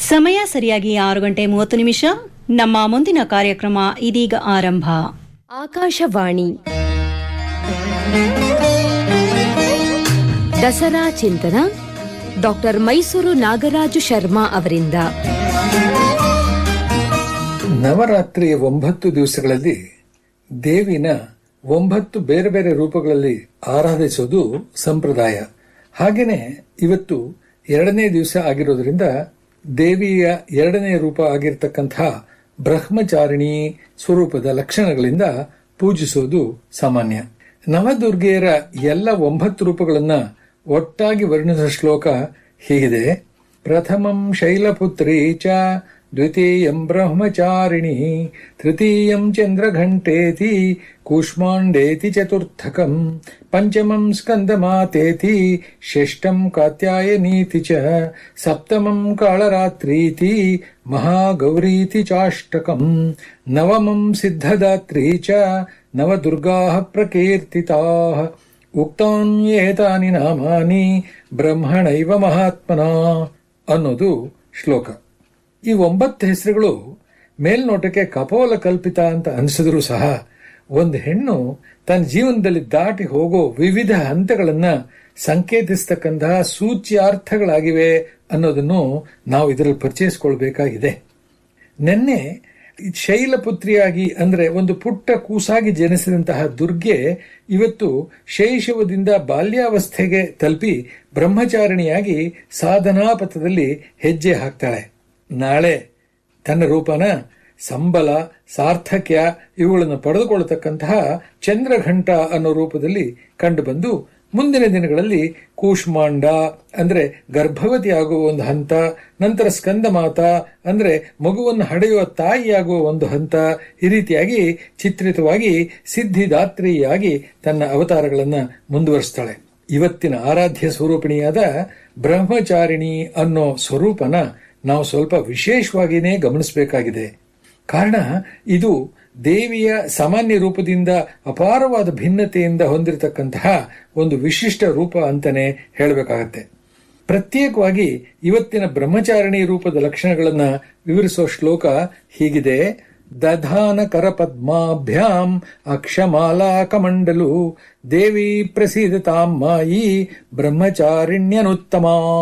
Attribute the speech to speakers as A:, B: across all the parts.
A: ಸಮಯ ಸರಿಯಾಗಿ ಆರು ಗಂಟೆ ಮೂವತ್ತು ನಿಮಿಷ ನಮ್ಮ ಮುಂದಿನ ಕಾರ್ಯಕ್ರಮ ಇದೀಗ ಆರಂಭ
B: ಆಕಾಶವಾಣಿ ದಸರಾ ಚಿಂತನ ಡಾಕ್ಟರ್ ಮೈಸೂರು ನಾಗರಾಜು ಶರ್ಮಾ ಅವರಿಂದ
C: ನವರಾತ್ರಿಯ ಒಂಬತ್ತು ದಿವಸಗಳಲ್ಲಿ ದೇವಿನ ಒಂಬತ್ತು ಬೇರೆ ಬೇರೆ ರೂಪಗಳಲ್ಲಿ ಆರಾಧಿಸೋದು ಸಂಪ್ರದಾಯ ಹಾಗೇನೆ ಇವತ್ತು ಎರಡನೇ ದಿವಸ ಆಗಿರೋದ್ರಿಂದ ದೇವಿಯ ಎರಡನೇ ರೂಪ ಆಗಿರತಕ್ಕಂಥ ಬ್ರಹ್ಮಚಾರಿಣಿ ಸ್ವರೂಪದ ಲಕ್ಷಣಗಳಿಂದ ಪೂಜಿಸೋದು ಸಾಮಾನ್ಯ ನವದುರ್ಗೆಯರ ಎಲ್ಲ ಒಂಬತ್ತು ರೂಪಗಳನ್ನ ಒಟ್ಟಾಗಿ ವರ್ಣಿಸುವ ಶ್ಲೋಕ ಹೀಗಿದೆ ಪ್ರಥಮಂ ಶೈಲಪುತ್ರಿ ಚ ದ್ವಿತೀಯಂ ಬ್ರಹ್ಮಚಾರಿಣಿ ತೃತೀಯಂ ಚಂದ್ರಘಂಟೇತಿ ಕೂಷ್ಮಾಂಡೇತಿ ಚತುರ್ಥಕಂ ಪಂಚಮಂ ಸ್ಕಂದಮಾತೇತಿ ಷಷ್ಠಂ ಕಾತ್ಯಾಯನೀತಿ ಚ ಸಪ್ತಮಂ ಕಾಳರಾತ್ರೀತಿ ಮಹಾಗೌರೀತಿ ಚಾಷ್ಟಕಂ ನವಮಂ ಸಿದ್ಧದಾತ್ರೀ ಚ ನವದುರ್ಗಾಃ ಪ್ರಕೀರ್ತಿತಾಃ ಉಕ್ತಾನ್ಯೇತಾನಿ ನಾಮಾನಿ ಬ್ರಹ್ಮಣೈವ ಮಹಾತ್ಮನ ಅನ್ನೋದು ಶ್ಲೋಕ ಈ ಒಂಬತ್ತು ಹೆಸರುಗಳು ಮೇಲ್ನೋಟಕ್ಕೆ ಕಪೋಲ ಕಲ್ಪಿತ ಅಂತ ಅನಿಸಿದ್ರು ಸಹ ಒಂದು ಹೆಣ್ಣು ತನ್ನ ಜೀವನದಲ್ಲಿ ದಾಟಿ ಹೋಗೋ ವಿವಿಧ ಹಂತಗಳನ್ನ ಸಂಕೇತಿಸ್ತಕ್ಕಂತಹ ಸೂಚ್ಯಾರ್ಥಗಳಾಗಿವೆ ಅನ್ನೋದನ್ನು ನಾವು ಇದರಲ್ಲಿ ಪರಿಚಯಿಸಿಕೊಳ್ಬೇಕಾಗಿದೆ ನಿನ್ನೆ ಶೈಲಪುತ್ರಿಯಾಗಿ ಅಂದ್ರೆ ಒಂದು ಪುಟ್ಟ ಕೂಸಾಗಿ ಜನಿಸಿದಂತಹ ದುರ್ಗೆ ಇವತ್ತು ಶೈಶವದಿಂದ ಬಾಲ್ಯಾವಸ್ಥೆಗೆ ತಲುಪಿ ಬ್ರಹ್ಮಚಾರಿಣಿಯಾಗಿ ಸಾಧನಾ ಪಥದಲ್ಲಿ ಹೆಜ್ಜೆ ಹಾಕ್ತಾಳೆ ನಾಳೆ ತನ್ನ ರೂಪನ ಸಂಬಲ ಸಾರ್ಥಕ್ಯ ಇವುಗಳನ್ನು ಪಡೆದುಕೊಳ್ಳತಕ್ಕಂತಹ ಚಂದ್ರಘಂಟ ಅನ್ನೋ ರೂಪದಲ್ಲಿ ಕಂಡುಬಂದು ಮುಂದಿನ ದಿನಗಳಲ್ಲಿ ಕೂಷ್ಮಾಂಡ ಅಂದ್ರೆ ಗರ್ಭವತಿ ಆಗುವ ಒಂದು ಹಂತ ನಂತರ ಸ್ಕಂದಮಾತ ಅಂದ್ರೆ ಮಗುವನ್ನು ಹಡೆಯುವ ತಾಯಿಯಾಗುವ ಒಂದು ಹಂತ ಈ ರೀತಿಯಾಗಿ ಚಿತ್ರಿತವಾಗಿ ಸಿದ್ಧಿದಾತ್ರಿಯಾಗಿ ತನ್ನ ಅವತಾರಗಳನ್ನ ಮುಂದುವರಿಸ್ತಾಳೆ ಇವತ್ತಿನ ಆರಾಧ್ಯ ಸ್ವರೂಪಿಣಿಯಾದ ಬ್ರಹ್ಮಚಾರಿಣಿ ಅನ್ನೋ ಸ್ವರೂಪನ ನಾವು ಸ್ವಲ್ಪ ವಿಶೇಷವಾಗಿಯೇ ಗಮನಿಸಬೇಕಾಗಿದೆ ಕಾರಣ ಇದು ದೇವಿಯ ಸಾಮಾನ್ಯ ರೂಪದಿಂದ ಅಪಾರವಾದ ಭಿನ್ನತೆಯಿಂದ ಹೊಂದಿರತಕ್ಕಂತಹ ಒಂದು ವಿಶಿಷ್ಟ ರೂಪ ಅಂತಾನೆ ಹೇಳಬೇಕಾಗತ್ತೆ ಪ್ರತ್ಯೇಕವಾಗಿ ಇವತ್ತಿನ ಬ್ರಹ್ಮಚಾರಿಣಿ ರೂಪದ ಲಕ್ಷಣಗಳನ್ನ ವಿವರಿಸುವ ಶ್ಲೋಕ ಹೀಗಿದೆ ದಧಾನ ಕರಪದ್ಮಾಭ್ಯಾಂ ಅಕ್ಷಮಾಲಾ ಕಮಂಡಲು ದೇವಿ ಪ್ರಸೀದತಾಂ ಮಾಯಿ ಬ್ರಹ್ಮಚಾರಿಣ್ಯನುತ್ತಮ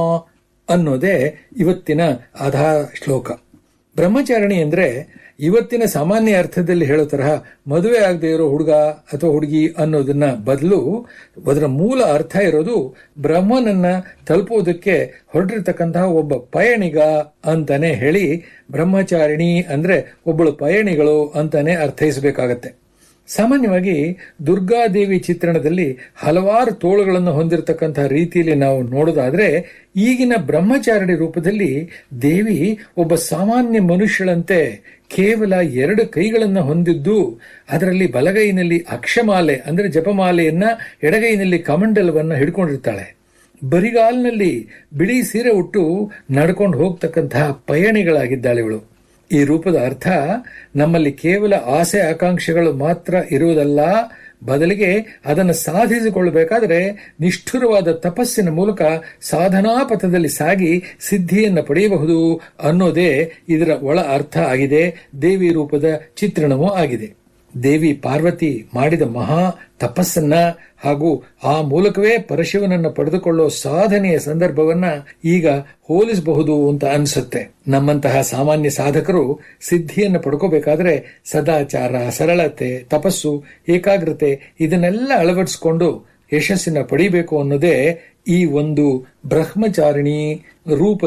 C: ಅನ್ನೋದೇ ಇವತ್ತಿನ ಆಧಾರ ಶ್ಲೋಕ ಬ್ರಹ್ಮಚಾರಿಣಿ ಅಂದ್ರೆ ಇವತ್ತಿನ ಸಾಮಾನ್ಯ ಅರ್ಥದಲ್ಲಿ ಹೇಳೋ ತರಹ ಮದುವೆ ಆಗದೆ ಇರೋ ಹುಡುಗ ಅಥವಾ ಹುಡುಗಿ ಅನ್ನೋದನ್ನ ಬದಲು ಅದರ ಮೂಲ ಅರ್ಥ ಇರೋದು ಬ್ರಹ್ಮನನ್ನ ತಲುಪುವುದಕ್ಕೆ ಹೊರಟಿರ್ತಕ್ಕಂತಹ ಒಬ್ಬ ಪಯಣಿಗ ಅಂತಾನೆ ಹೇಳಿ ಬ್ರಹ್ಮಚಾರಿಣಿ ಅಂದ್ರೆ ಒಬ್ಬಳು ಪಯಣಿಗಳು ಅಂತಾನೆ ಅರ್ಥೈಸಬೇಕಾಗತ್ತೆ ಸಾಮಾನ್ಯವಾಗಿ ದುರ್ಗಾದೇವಿ ಚಿತ್ರಣದಲ್ಲಿ ಹಲವಾರು ತೋಳುಗಳನ್ನು ಹೊಂದಿರತಕ್ಕಂತಹ ರೀತಿಯಲ್ಲಿ ನಾವು ನೋಡೋದಾದ್ರೆ ಈಗಿನ ಬ್ರಹ್ಮಚಾರಿಣಿ ರೂಪದಲ್ಲಿ ದೇವಿ ಒಬ್ಬ ಸಾಮಾನ್ಯ ಮನುಷ್ಯಳಂತೆ ಕೇವಲ ಎರಡು ಕೈಗಳನ್ನು ಹೊಂದಿದ್ದು ಅದರಲ್ಲಿ ಬಲಗೈನಲ್ಲಿ ಅಕ್ಷಮಾಲೆ ಅಂದ್ರೆ ಜಪಮಾಲೆಯನ್ನ ಎಡಗೈನಲ್ಲಿ ಕಮಂಡಲವನ್ನ ಹಿಡ್ಕೊಂಡಿರ್ತಾಳೆ ಬರಿಗಾಲ್ನಲ್ಲಿ ಬಿಳಿ ಸೀರೆ ಉಟ್ಟು ನಡ್ಕೊಂಡು ಹೋಗ್ತಕ್ಕಂತಹ ಪಯಣಿಗಳಾಗಿದ್ದಾಳೆ ಇವಳು ಈ ರೂಪದ ಅರ್ಥ ನಮ್ಮಲ್ಲಿ ಕೇವಲ ಆಸೆ ಆಕಾಂಕ್ಷೆಗಳು ಮಾತ್ರ ಇರುವುದಲ್ಲ ಬದಲಿಗೆ ಅದನ್ನು ಸಾಧಿಸಿಕೊಳ್ಳಬೇಕಾದರೆ ನಿಷ್ಠುರವಾದ ತಪಸ್ಸಿನ ಮೂಲಕ ಸಾಧನಾ ಪಥದಲ್ಲಿ ಸಾಗಿ ಸಿದ್ಧಿಯನ್ನು ಪಡೆಯಬಹುದು ಅನ್ನೋದೇ ಇದರ ಒಳ ಅರ್ಥ ಆಗಿದೆ ದೇವಿ ರೂಪದ ಚಿತ್ರಣವೂ ಆಗಿದೆ ದೇವಿ ಪಾರ್ವತಿ ಮಾಡಿದ ಮಹಾ ತಪಸ್ಸನ್ನ ಹಾಗೂ ಆ ಮೂಲಕವೇ ಪರಶಿವನನ್ನ ಪಡೆದುಕೊಳ್ಳೋ ಸಾಧನೆಯ ಸಂದರ್ಭವನ್ನ ಈಗ ಹೋಲಿಸಬಹುದು ಅಂತ ಅನಿಸುತ್ತೆ ನಮ್ಮಂತಹ ಸಾಮಾನ್ಯ ಸಾಧಕರು ಸಿದ್ಧಿಯನ್ನು ಪಡ್ಕೋಬೇಕಾದ್ರೆ ಸದಾಚಾರ ಸರಳತೆ ತಪಸ್ಸು ಏಕಾಗ್ರತೆ ಇದನ್ನೆಲ್ಲ ಅಳವಡಿಸಿಕೊಂಡು ಯಶಸ್ಸಿನ ಪಡಿಬೇಕು ಅನ್ನೋದೇ ಈ ಒಂದು ಬ್ರಹ್ಮಚಾರಿಣಿ ರೂಪ